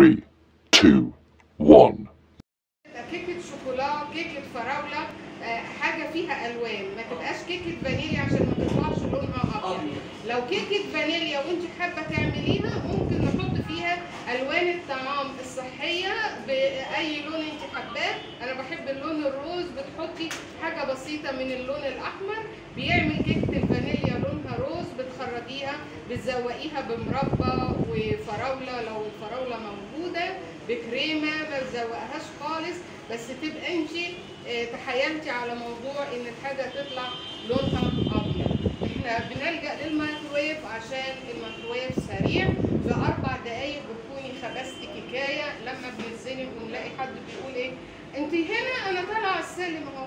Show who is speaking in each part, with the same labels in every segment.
Speaker 1: three, two, one.
Speaker 2: كيكه شوكولا كيكه فراوله آه، حاجه فيها الوان ما تبقاش كيكه فانيليا عشان ما تطلعش لونها ابيض لو كيكه فانيليا وانت حابه تعمليها ممكن نحط فيها الوان الطعام الصحيه باي لون انت حباه انا بحب اللون الروز بتحطي حاجه بسيطه من اللون الاحمر بيعمل كيكه الفانيليا لونها روز بتخرجيها بتزوقيها بمربى وفراوله لو الفراوله موجوده بكريمه ما تزوقهاش خالص بس تبقى انت آه، تخيلتي على موضوع ان الحاجه تطلع لونها ابيض احنا بنلجا للميكرويف عشان الميكرويف سريع في اربع دقايق بتكوني خبزتي كيكايه لما بنتزنق ونلاقي حد بيقول ايه انت هنا انا طالعه على السلم اهو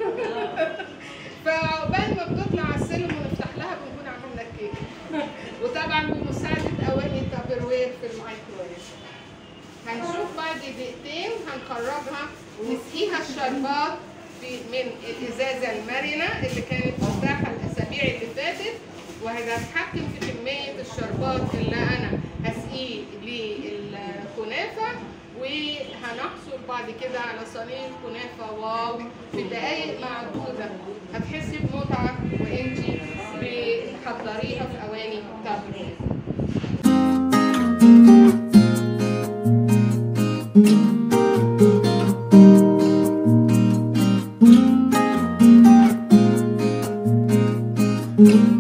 Speaker 2: فعقبال ما بتطلع على السلم ونفتح لها بنكون عملنا الكيك وطبعا بمساعده اواني التابروير في الميكرويف هنشوف بعد دقيقتين هنخرجها ونسقيها الشربات في من الازازه المرنه اللي كانت مفتاحه الاسابيع اللي فاتت وهنتحكم في كميه الشربات اللي انا هسقيه للكنافه وهنحصل بعد كده على صينيه كنافه واو في دقايق معدوده هتحسي بمتعه وانتي بتحضريها في اواني تابلت
Speaker 1: thank you